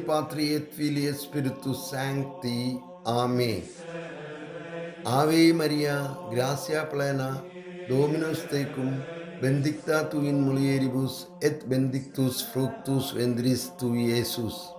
Patri et Filii et Spiritus Sancti. Amén. Ave María, gracia plena, Dominus tecum, benedicta tu in mulieribus et benedictus fructus ventris tui, Iesus.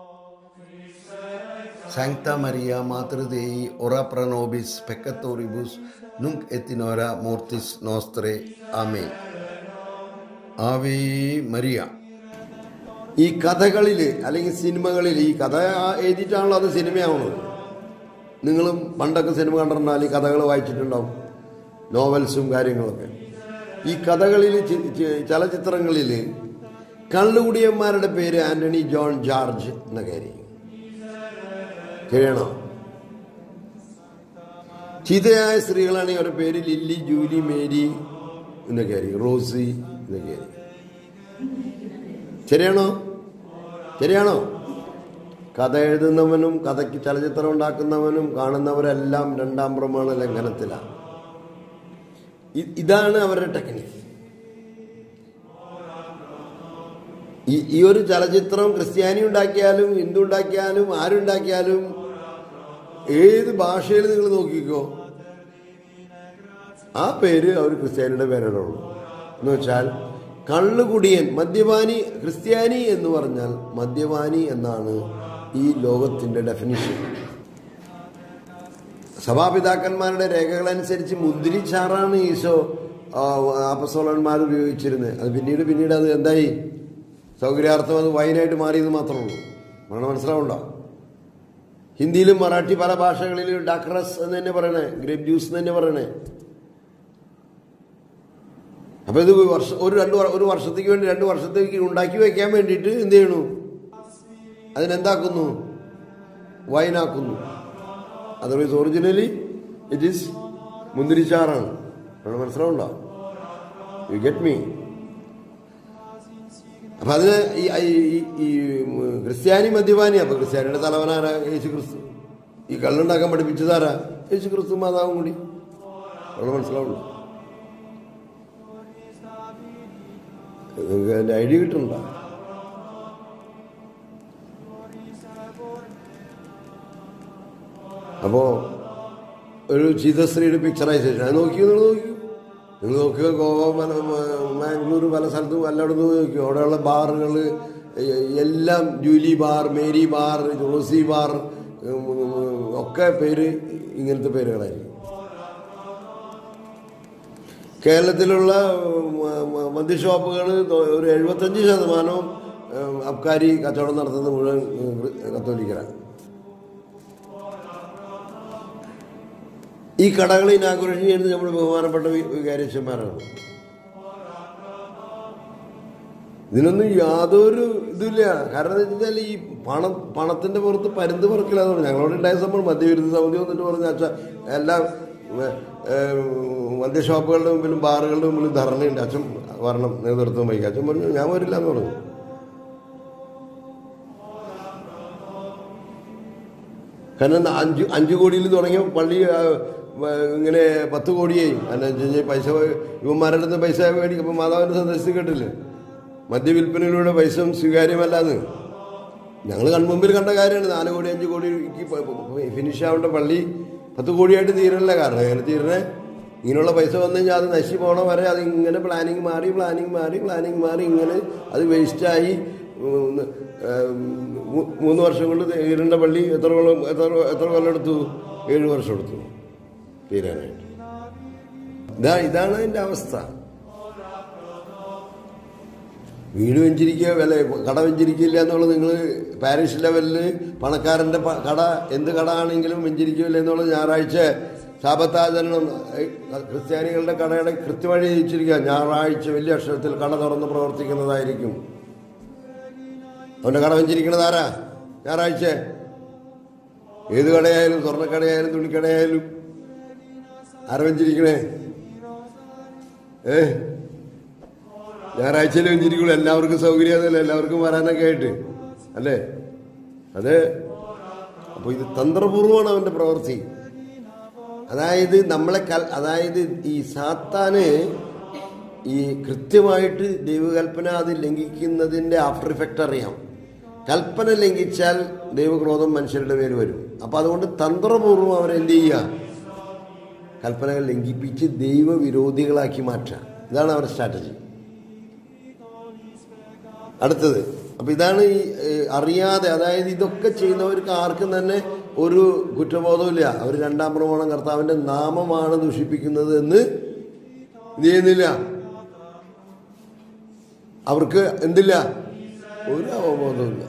Sancta Maria, Mater Dei, ora pro nobis peccatoribus, nunc et in hora mortis nostre. Amen. ആവേ മരിയ ഈ കഥകളിൽ അല്ലെങ്കിൽ സിനിമകളിൽ ഈ കഥ എഴുതിയിട്ടാണല്ലോ അത് സിനിമയാവുന്നത് നിങ്ങളും പണ്ടൊക്കെ സിനിമ കണ്ടിട്ടുണ്ടാൽ ഈ കഥകൾ വായിച്ചിട്ടുണ്ടാവും നോവൽസും കാര്യങ്ങളൊക്കെ ഈ കഥകളിൽ ചി- ചി- ചലച്ചിത്രങ്ങളിൽ കള്ളുകുടിയന്മാരുടെ പേര് ആന്റണി ജോൺ ജോർജ് എന്നൊക്കെ ആയിരിക്കും ശരിയാണോ ചിതയായ സ്ത്രീകളാണെങ്കിൽ അവരുടെ പേര് ലില്ലി ജൂലി മേരി എന്നൊക്കെ ആയിരിക്കും റോസി എന്നൊക്കെ ആയിരിക്കും ശരിയാണോ ശരിയാണോ കഥ എഴുതുന്നവനും കഥയ്ക്ക് ചലച്ചിത്രം ഉണ്ടാക്കുന്നവനും കാണുന്നവരെല്ലാം രണ്ടാം പ്രമാണ ലംഘനത്തിലാണ് ഇ- ഇതാണ് അവരുടെ ടെക്നിക്ക് ഈ ഈ ഒരു ചലച്ചിത്രം ക്രിസ്ത്യാനി ഉണ്ടാക്കിയാലും ഹിന്ദു ഉണ്ടാക്കിയാലും ആരുണ്ടാക്കിയാലും ഏത് ഭാഷയിൽ നിങ്ങൾ നോക്കിക്കോ ആ പേര് അവർ ക്രിസ്ത്യാനിയുടെ പേരിടുള്ളൂ എന്ന് വെച്ചാൽ കള്ളുകുടിയൻ മദ്യപാനി ക്രിസ്ത്യാനി എന്ന് പറഞ്ഞാൽ മദ്യപാനി എന്നാണ് ഈ ലോകത്തിന്റെ ഡെഫിനിഷൻ സഭാപിതാക്കന്മാരുടെ രേഖകളനുസരിച്ച് മുന്തിരിച്ചാറാണ് ഈശോ ആ, അപ്പസ്തോലന്മാർ ഉപയോഗിച്ചിരുന്നത് അത് പിന്നീട് പിന്നീട് അത് എന്തായി സൗകര്യാർത്ഥം അത് വൈനായിട്ട് മാറിയെന്ന് മാത്രമേ ഉള്ളൂ വേണം മനസ്സിലാവുണ്ടോ ഹിന്ദിയിലും മറാഠി പല ഭാഷകളിലും ഡാക്രസ് എന്ന് തന്നെ പറയണേ ഗ്രേപ്പ് ജ്യൂസ് എന്ന് തന്നെ പറയണേ അപ്പൊ ഇത് വർഷ ഒരു രണ്ട് വർ- ഒരു വർഷത്തേക്ക് വേണ്ടി രണ്ട് വർഷത്തേക്ക് ഉണ്ടാക്കി വെക്കാൻ വേണ്ടിയിട്ട് എന്ത് ചെയ്യണു അതിനെന്താക്കുന്നു വൈനാക്കുന്നു അതർവൈസ് ഒറിജിനലി ഇറ്റ് ഈസ് മുന്തിരിച്ചാറാണ് അവിടെ മനസ്സിലാവുണ്ടോ യു ഗെറ്റ് മീ അപ്പൊ അതിന് ഈ ഈ- ഈ ക്രിസ്ത്യാനി മദ്യപാനി അപ്പൊ ക്രിസ്ത്യാനിയുടെ തലവനാരാ യേശു ക്രിസ്തു ഈ കള്ളുണ്ടാക്കാൻ പഠിപ്പിച്ചതാരാ യേശു ക്രിസ്തു മാതാവും കൂടി അവിടെ മനസ്സിലാവുള്ളൂ നിങ്ങൾക്ക് അതിന്റെ ഐഡിയ കിട്ടുന്നുണ്ടോ അപ്പോ ഒരു ചീതശ്രീയുടെ പിക്ചറൈസേഷൻ അത് നോക്കി നിങ്ങൾ നോക്കി നിങ്ങൾ നോക്കുക ഗോവ പല മാംഗ്ലൂർ പല സ്ഥലത്തും എല്ലായിടത്തും പോയി നോക്കി അവിടെയുള്ള ബാറുകൾ എല്ലാം Julie bar Mary bar Tulasi bar ഉം, ഉം, ഒക്കെ പേര് ഇങ്ങനത്തെ പേരുകളായിരിക്കും കേരളത്തിലുള്ള മദ്യഷോപ്പുകൾ ഒരു എഴുപത്തഞ്ച് ശതമാനവും ഉം, അബ്കാരി കച്ചവടം നടത്തുന്നത് മുഴുവൻ ഉം, കത്തോലിക്കരാണ് ഈ കടകൾ ഇനാഗുറേഷൻ ചെയ്യുന്നത് നമ്മൾ ബഹുമാനപ്പെട്ട വി- വികാരിയച്ഛന്മാരാണ് ഇതിനൊന്നും യാതൊരു ഇതില്ല കാരണം എന്താ വെച്ചാൽ ഈ പണം പണത്തിന്റെ പുറത്ത് പരുന്ത് പറക്കില്ലാന്ന് പറഞ്ഞു ഞങ്ങളോട് ഉണ്ടായ സംഭവം മദ്യവിരുദ്ധ സമിതി വന്നിട്ട് പറഞ്ഞു അച്ഛ എല്ലാ ഏഹ്, മദ്യഷോപ്പുകളുടെ മുമ്പിലും ബാറുകളുടെ മുമ്പിലും ധർണയുണ്ട് അച്ഛൻ വരണം നേതൃത്വം വഹിക്കുക അച്ഛൻ പറഞ്ഞു ഞാൻ വരില്ല എന്ന് പറഞ്ഞു കാരണം എന്താ അഞ്ച് അഞ്ച് കോടിയിൽ തുടങ്ങിയ പള്ളി ആ, വ- ഇങ്ങനെ പത്ത് കോടിയായി അല്ല വെച്ചാൽ പൈസ ഇവന്മാരുടെ അടുത്ത് പൈസ മേടിക്കും മാതാവിന്റെ സന്ദർശിച്ച് കേട്ടില്ലേ മദ്യവിൽപ്പനയിലൂടെ പൈസ സ്വീകാര്യമല്ലാന്ന് ഞങ്ങൾ കൺമുമ്പിൽ കണ്ട കാര്യമാണ് നാല് കോടി അഞ്ച് കോടിക്ക് ഫിനിഷ് ആവേണ്ട പള്ളി പത്ത് കോടിയായിട്ട് തീരണില്ല കാരണം അങ്ങനെ തീരണേ ഇങ്ങനെയുള്ള പൈസ വന്നു കഴിഞ്ഞാൽ അത് നശി പോണ വരെ അത് ഇങ്ങനെ പ്ലാനിങ് മാറി പ്ലാനിങ് മാറി പ്ലാനിങ് മാറി ഇങ്ങനെ അത് വേസ്റ്റായി ഉം, ഉം, മൂ- മൂന്ന് വർഷം കൊണ്ട് തീരേണ്ട പള്ളി എത്ര കൊല്ലം എത്ര എത്ര കൊല്ലം എടുത്തു ഏഴ് വർഷം എടുത്തു തീരാനായിട്ട് ഇതാ ഇതാണ് അതിന്റെ അവസ്ഥ വീട് വെഞ്ചിരിക്കുക വില കട വെഞ്ചിരിക്കില്ല എന്നുള്ളത് നിങ്ങൾ പാരിഷ് ലെവലിൽ പണക്കാരന്റെ പ- കട എന്ത് കട ആണെങ്കിലും വെഞ്ചിരിക്കില്ല എന്നുള്ളത് ഞായറാഴ്ച ശാപത്താചരണം ക്രിസ്ത്യാനികളുടെ കടയുടെ കൃത്യമായി ജയിച്ചിരിക്കുക ഞായറാഴ്ച വലിയ അക്ഷരത്തിൽ കട തുറന്ന് പ്രവർത്തിക്കുന്നതായിരിക്കും അവന്റെ കട വെഞ്ചിരിക്കണത് ആരാ ഞായറാഴ്ച ഏത് കടയായാലും സ്വർണ്ണക്കടയായാലും തുണിക്കടയായാലും ആരാ വെഞ്ചിരിക്കണേ ഏ ഞായറാഴ്ചയിൽ വെഞ്ചിരിക്കുള്ളൂ എല്ലാവർക്കും സൗകര്യമല്ല എല്ലാവർക്കും വരാനൊക്കെ ആയിട്ട് അല്ലേ അതെ അപ്പൊ ഇത് തന്ത്രപൂർവമാണ് അവന്റെ പ്രവൃത്തി അതായത് നമ്മളെ കൽ അതായത് ഈ സാത്താന് ഈ കൃത്യമായിട്ട് ദൈവകൽപ്പന അത് ലംഘിക്കുന്നതിന്റെ ആഫ്റ്റർ ഇഫക്റ്റ് അറിയാം കൽപ്പന ലംഘിച്ചാൽ ദൈവക്രോധം മനുഷ്യരുടെ പേര് വരും അപ്പൊ അതുകൊണ്ട് തന്ത്രപൂർവ്വം അവരെന്ത് ചെയ്യുക കൽപ്പനകൾ ലംഘിപ്പിച്ച് ദൈവവിരോധികളാക്കി മാറ്റുക ഇതാണ് അവരുടെ സ്ട്രാറ്റജി അടുത്തത് അപ്പൊ ഇതാണ് ഈ ഏഹ്, അറിയാതെ അതായത് ഇതൊക്കെ ചെയ്യുന്നവർക്ക് ആർക്കും തന്നെ ഒരു കുറ്റബോധമില്ല അവർ രണ്ടാം പ്രമാണം കർത്താവിന്റെ നാമമാണ് ദൂഷിപ്പിക്കുന്നത് എന്ന് ഇത് ചെയ്യുന്നില്ല അവർക്ക് എന്തില്ല ഒരു അവബോധമില്ല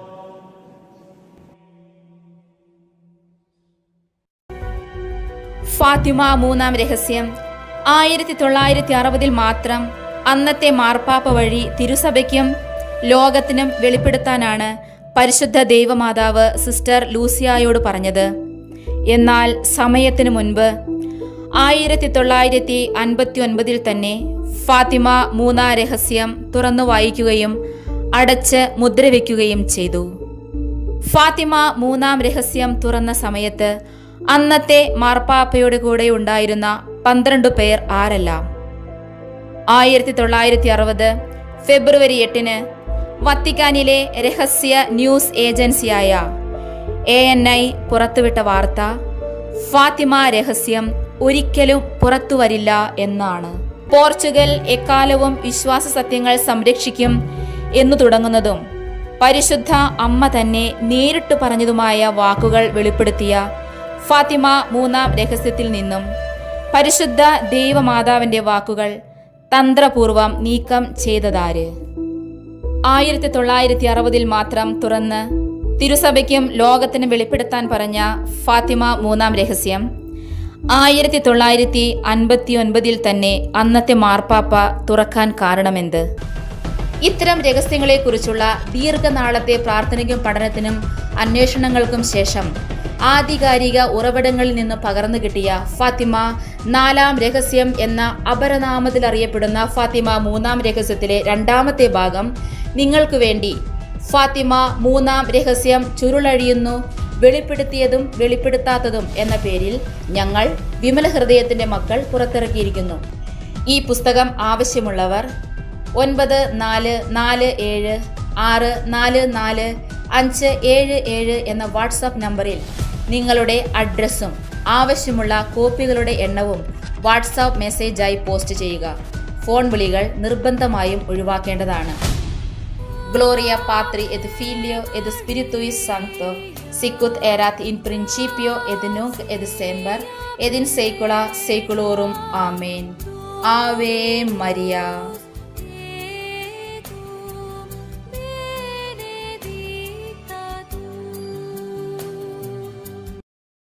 ഫാത്തിമ മൂന്നാം രഹസ്യം ആയിരത്തി തൊള്ളായിരത്തി അറുപതിൽ മാത്രം അന്നത്തെ മാർപ്പാപ്പ വഴി തിരുസഭയ്ക്കും ലോകത്തിനും വെളിപ്പെടുത്താനാണ് പരിശുദ്ധ ദൈവമാതാവ് സിസ്റ്റർ ലൂസിയായോട് പറഞ്ഞത് എന്നാൽ സമയത്തിനു മുൻപ് ആയിരത്തി തൊള്ളായിരത്തി അൻപത്തി ഒൻപതിൽ തന്നെ ഫാത്തിമ മൂന്നാം രഹസ്യം തുറന്നു വായിക്കുകയും അടച്ച് മുദ്രവെക്കുകയും ചെയ്തു ഫാത്തിമ മൂന്നാം രഹസ്യം തുറന്ന സമയത്ത് അന്നത്തെ മാർപ്പാപ്പയുടെ കൂടെ ഉണ്ടായിരുന്ന പന്ത്രണ്ട് പേർ ആരെല്ലാം ആയിരത്തി തൊള്ളായിരത്തി അറുപത് ഫെബ്രുവരി എട്ടിന് വത്തിക്കാനിലെ രഹസ്യ ന്യൂസ് ഏജൻസിയായ എ എൻ ഐ പുറത്തുവിട്ട വാർത്ത ഫാത്തിമ രഹസ്യം ഒരിക്കലും പുറത്തുവരില്ല എന്നാണ് പോർച്ചുഗൽ എക്കാലവും വിശ്വാസ സത്യങ്ങൾ സംരക്ഷിക്കും എന്നു തുടങ്ങുന്നതും പരിശുദ്ധ അമ്മ തന്നെ നേരിട്ട് പറഞ്ഞതുമായ വാക്കുകൾ വെളിപ്പെടുത്തിയ ഫാത്തിമ മൂന്നാം രഹസ്യത്തിൽ നിന്നും പരിശുദ്ധ ദൈവമാതാവിന്റെ വാക്കുകൾ തന്ത്രപൂർവം നീക്കം ചെയ്തതാര് ആയിരത്തി തൊള്ളായിരത്തി അറുപതിൽ മാത്രം തുറന്ന് തിരുസഭയ്ക്കും ലോകത്തിനും വെളിപ്പെടുത്താൻ പറഞ്ഞ ഫാത്തിമ മൂന്നാം രഹസ്യം ആയിരത്തി തൊള്ളായിരത്തി അൻപത്തി ഒൻപതിൽ തന്നെ അന്നത്തെ മാർപ്പാപ്പ തുറക്കാൻ കാരണമെന്ത് ഇത്തരം രഹസ്യങ്ങളെക്കുറിച്ചുള്ള ദീർഘനാളത്തെ പ്രാർത്ഥനയ്ക്കും പഠനത്തിനും അന്വേഷണങ്ങൾക്കും ശേഷം ആധികാരിക ഉറവിടങ്ങളിൽ നിന്ന് പകർന്നു കിട്ടിയ ഫാത്തിമ നാലാം രഹസ്യം എന്ന അപരനാമത്തിൽ അറിയപ്പെടുന്ന ഫാത്തിമ മൂന്നാം രഹസ്യത്തിലെ രണ്ടാമത്തെ ഭാഗം നിങ്ങൾക്ക് വേണ്ടി ഫാത്തിമ മൂന്നാം രഹസ്യം ചുരുളഴിയുന്നു വെളിപ്പെടുത്തിയതും വെളിപ്പെടുത്താത്തതും എന്ന പേരിൽ ഞങ്ങൾ വിമല ഹൃദയത്തിന്റെ മക്കൾ പുറത്തിറക്കിയിരിക്കുന്നു ഈ പുസ്തകം ആവശ്യമുള്ളവർ ഒൻപത് നാല് നാല് ഏഴ് ആറ് നാല് നാല് അഞ്ച് ഏഴ് ഏഴ് എന്ന വാട്സാപ്പ് നമ്പറിൽ നിങ്ങളുടെ അഡ്രസ്സും ആവശ്യമുള്ള കോപ്പികളുടെ എണ്ണവും വാട്സാപ്പ് മെസ്സേജായി പോസ്റ്റ് ചെയ്യുക ഫോൺ വിളികൾ നിർബന്ധമായും ഒഴിവാക്കേണ്ടതാണ് Gloria Patri et Filio et Spirituis Sancto, sicut erat in principio et nunc et semper et in saecula saeculorum. Amen. Ave Maria.